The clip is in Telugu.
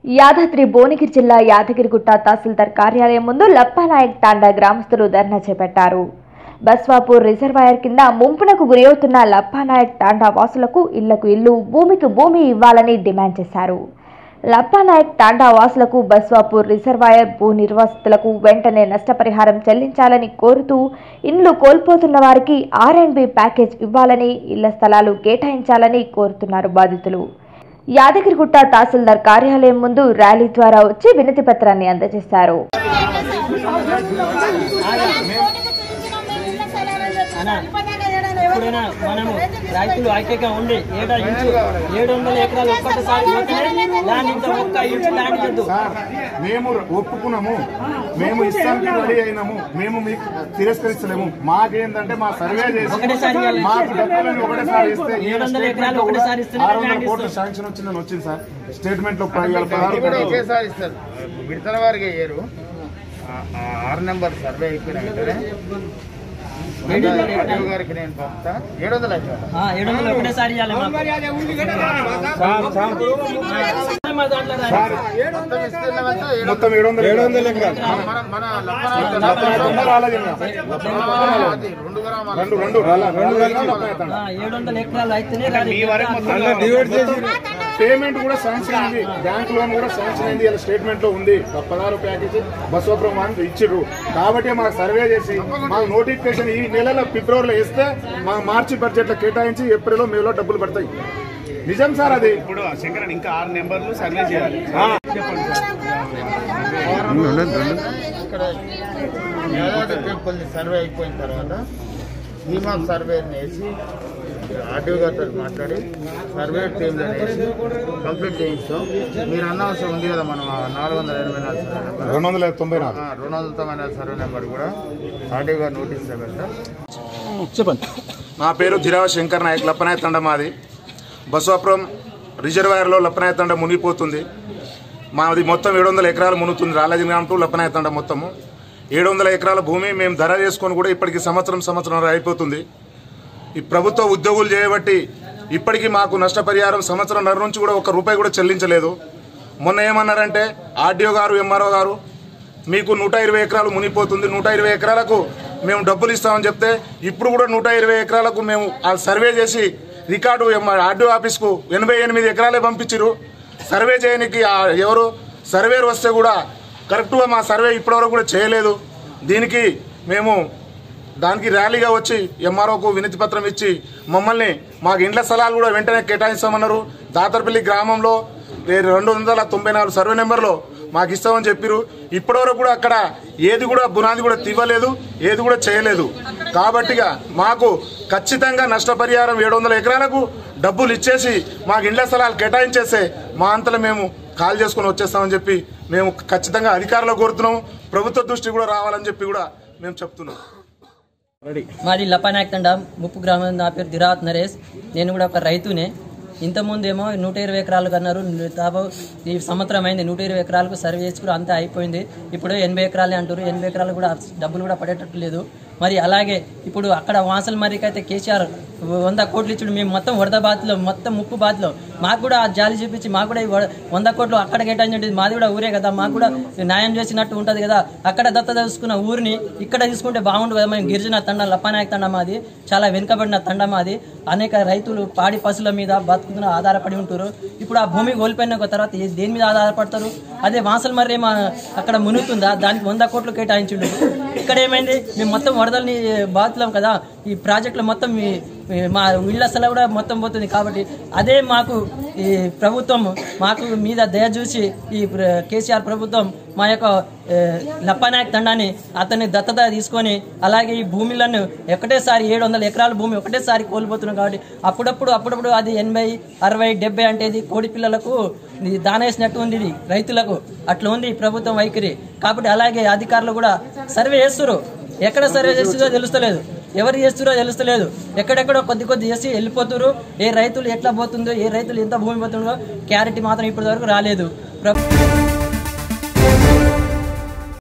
యాదాద్రి భువనగిరి జిల్లా యాదగిరిగుట్ట తహసీల్దార్ కార్యాలయం ముందు లప్పానాయక్ తాండా గ్రామస్తులు ధర్నా చేపట్టారు బస్వాపూర్ రిజర్వాయర్ కింద ముంపునకు గురవుతున్న లప్పానాయక్ తాండా వాసులకు ఇళ్లకు ఇల్లు భూమికి భూమి ఇవ్వాలని డిమాండ్ చేశారు లప్పానాయక్ తాండా వాసులకు బస్వాపూర్ రిజర్వాయర్ భూ నిర్వాసితులకు వెంటనే నష్టపరిహారం చెల్లించాలని కోరుతూ ఇండ్లు కోల్పోతున్న వారికి ఆర్ అండ్ బి ప్యాకేజ్ ఇవ్వాలని ఇళ్ల స్థలాలు కేటాయించాలని కోరుతున్నారు బాధితులు యాదగిరిగుట్ట తహసీల్దార్ కార్యాలయం ముందు ర్యాలీ ద్వారా వచ్చి వినతి పత్రాన్ని అందజేశారు ఇప్పుడైనా మనము రైతులు ఐక్యంగా ఉండి ఏడా ఇంచు ఏడు వందల ఎకరాలు ఒక్కటిసారి పోతేనే ల్యాండ్ ఇంత ఒక్క ఇంచు ల్యాండ్ ఇవ్వద్దు సార్ మేము ఒప్పుకున్నాము మేము ఇస్తానికి రెడీ అయినాము మేము మీకు తిరస్కరిస్తలేము మాకేందంటే మా సర్వే చేసి ఒకటేసారి ఇవ్వాలి. మాకు డబ్బులను ఒకటేసారి ఇస్తే ఈ ఏడు వందల స్టేట్మెంట్ ఎకరాలు లో కూడా ఒకటేసారి ఇస్తేనే ఆరు వందల ల్యాండ్ కోట్ల ఇస్తాం. శాంక్షన్ వచ్చిందని వచ్చింది సార్ స్టేట్మెంట్ లో పదివేల పదహారు కూడా కోట్లు. ఒకేసారి ఇస్తారు విడతల వారికి వేయరు ఆ- ఆ ఆరు నెంబర్ సర్వే అయిపోయిన వెంటనే ఏడు వందల ఆర్డీఓ ఎకరాలు గారికి నేను పంపుతా ఏడు వందల ఎకరాలు ఆ, ఏడు వందలు ఒకటేసారి ఇవ్వాలి మాకు. మా దాంట్లో రాయి. మొత్తం విస్తీర్ణమంతా ఏడు మొత్తం ఏడు వందల ఏడు వందల ఎకరాలు మన మన లబ్బనాయక లప్పనాయతండ రాలేజంగా. అది రెండు గ్రామాలు రెండు రెండు రాలా- రెండు రాలా లప్పనాయతండ. ఆ, ఏడు వందల ఎకరాలు అయితేనే రాదు. పేమెంట్ కూడా శాంక్షన్ అయింది బ్యాంక్ లోన్ కూడా శాంక్షన్ అయింది ఇలా స్టేట్మెంట్ లో ఉంది పదహారు ప్యాకేజ్ బసవపురం అని ఇచ్చిర్రు కాబట్టి మాకు సర్వే చేసి మాకు నోటిఫికేషన్ ఈ నెలలో ఫిబ్రవరిలో వేస్తే మా మార్చి బడ్జెట్ లో కేటాయించి ఏప్రిల్ లో మేలో డబ్బులు పడతాయి నిజం సార్ అది ఇప్పుడు శంకరన్ ఇంకా ఆరు నెంబర్లు సర్వే చేయాలి ఇక్కడ యాదాద్రి టెంపుల్ సర్వే అయిపోయిన తర్వాత భీమా సర్వే వేసి ఆర్డీఓ గారితో మాట్లాడి సర్వే టీంలో వేసి కంప్లీట్ చేయిస్తాం మీరు అన్న అవసరం ఉంది కదా మనం ఆ నాలుగు వందల ఎనభై నాలుగు సర్వే నెంబర్ రెండు వందల తొంభై నాలుగు ఆ, రెండు వందల తొంభై నాలుగు సర్వే నెంబర్ కూడా ఆర్డీఓ గారు నోటీస్ పెడతాం నా పేరు ధిరావ శంకర్ నాయక్ లప్పనాయ తండ మాది బసవాపురం రిజర్వాయర్లో లప్పనాయ తండ మునిగిపోతుంది మాది మొత్తం ఏడు వందల ఎకరాలు మునుగుతుంది రాలజింగం టు లప్పనాయ తండ మొత్తము ఏడు వందల ఎకరాల భూమి మేము ధర చేసుకొని కూడా ఇప్పటికి సంవత్సరం సంవత్సరం అయిపోతుంది ఈ ప్రభుత్వ ఉద్యోగులు చేయబట్టి ఇప్పటికీ మాకు నష్టపరిహారం సంవత్సరంన్నర నుంచి కూడా ఒక రూపాయి కూడా చెల్లించలేదు మొన్న ఏమన్నారంటే ఆర్డీఓ గారు ఎంఆర్ఓ గారు మీకు నూట ఇరవై ఎకరాలు మునిగిపోతుంది నూట ఇరవై ఎకరాలకు మేము డబ్బులు ఇస్తామని చెప్తే ఇప్పుడు కూడా నూట ఇరవై ఎకరాలకు మేము ఆ సర్వే చేసి రికార్డు ఆర్డీఓ ఆఫీస్కు ఎనభై ఎనిమిది ఎకరాలే పంపించారు సర్వే చేయడానికి ఆ ఎవరు సర్వేర్ వస్తే కూడా కరెక్ట్గా మా సర్వే ఇప్పటివరకు కూడా చేయలేదు దీనికి మేము దానికి ర్యాలీగా వచ్చి ఎంఆర్ఓకు వినతి పత్రం ఇచ్చి మమ్మల్ని మాకు ఇండ్ల స్థలాలు కూడా వెంటనే కేటాయిస్తామన్నారు దాతరపల్లి గ్రామంలో ఏ రెండు వందల తొంభై నాలుగు సర్వే నెంబర్లో మాకు ఇస్తామని చెప్పారు ఇప్పటివరకు కూడా అక్కడ ఏది కూడా బునాది కూడా తీవ్వలేదు ఏది కూడా చేయలేదు కాబట్టిగా మాకు ఖచ్చితంగా నష్టపరిహారం ఏడు వందల ఎకరాలకు డబ్బులు ఇచ్చేసి మాకు ఇండ్ల స్థలాలు కేటాయించేస్తే మా అంతలో మేము కాల్ చేసుకుని వచ్చేస్తామని చెప్పి మేము ఖచ్చితంగా అధికారులు కోరుతున్నాం ప్రభుత్వ దృష్టి కూడా రావాలని చెప్పి కూడా మేము చెప్తున్నాం మాది లపానాయక్ తండ ముప్పు గ్రామం నా పేరు దిరావత్ నరేష్ నేను కూడా ఒక రైతునే ఇంతకుముందు ఏమో నూట ఇరవై ఎకరాలకు అన్నారు దాదాపు ఈ సంవత్సరం అయింది నూట ఇరవై ఎకరాలకు సర్వే చేసి కూడా అంతా అయిపోయింది ఇప్పుడు ఎనభై ఎకరాలే అంటారు ఎనభై ఎకరాలు కూడా డబ్బులు కూడా పడేటట్టు లేదు మరి అలాగే ఇప్పుడు అక్కడ వాసల్ మరికి అయితే కేసీఆర్ వంద కోట్లు ఇచ్చుడు మేము మొత్తం వరద బాధితులు మొత్తం ముప్పు బాధితులు మాకు కూడా ఆ జాలి చూపించి మాకు కూడా ఈ వ- వంద కోట్లు అక్కడ కేటాయించండి మాది కూడా ఊరే కదా మాకు కూడా న్యాయం చేసినట్టు ఉంటుంది కదా అక్కడ దత్త తీసుకున్న ఊరిని ఇక్కడ తీసుకుంటే బాగుండు కదా మేము గిరిజన తండ లప్పనాయక తండ మాది చాలా వెనుకబడిన తండ మాది అనేక రైతులు పాడి పశువుల మీద బతుకుతున్న ఆధారపడి ఉంటారు ఇప్పుడు ఆ భూమి కోల్పోయిన ఒక తర్వాత ఏ- దేని మీద ఆధారపడతారు అదే వాసల్ మర్రి మా అక్కడ మునుగుతుందా దానికి వంద కోట్లు కేటాయించుండు ఇక్కడ ఏమైంది మేము మొత్తం వరదల్ని బాధితులం కదా ఈ ప్రాజెక్టులు మొత్తం ఈ- ఈ మా ఇళ్ళ స్థలం కూడా మొత్తం పోతుంది కాబట్టి అదే మాకు ఈ ప్రభుత్వం మాకు మీద దయ చూసి ఈ ప్ర- కేసీఆర్ ప్రభుత్వం మా యొక్క ఏ, లప్పనాయక్ తండాన్ని అతన్ని దత్తత తీసుకొని అలాగే ఈ భూమిలను ఒకటేసారి ఏడు వందల ఎకరాల భూమి ఒకటేసారి కోల్పోతున్నాం కాబట్టి అప్పుడప్పుడు అప్పుడప్పుడు అది ఎనభై అరవై డెబ్బై అంటే ఇది కోడి పిల్లలకు ఇది దానేసినట్టు ఉంది ఇది రైతులకు అట్లా ఉంది ఈ ప్రభుత్వం వైఖరి కాబట్టి అలాగే అధికారులు కూడా సర్వే చేస్తున్నారు ఎక్కడ సర్వే చేస్తుందో తెలుస్తలేదు ఎవరు చేస్తున్నారో తెలుస్తలేదు ఎక్కడెక్కడో కొద్ది కొద్ది చేసి వెళ్ళిపోతున్నారు ఏ రైతులు ఎట్లా పోతుందో ఏ రైతులు ఎంత భూమి పోతుందో క్లారిటీ మాత్రం ఇప్పటి వరకు రాలేదు ప్ర-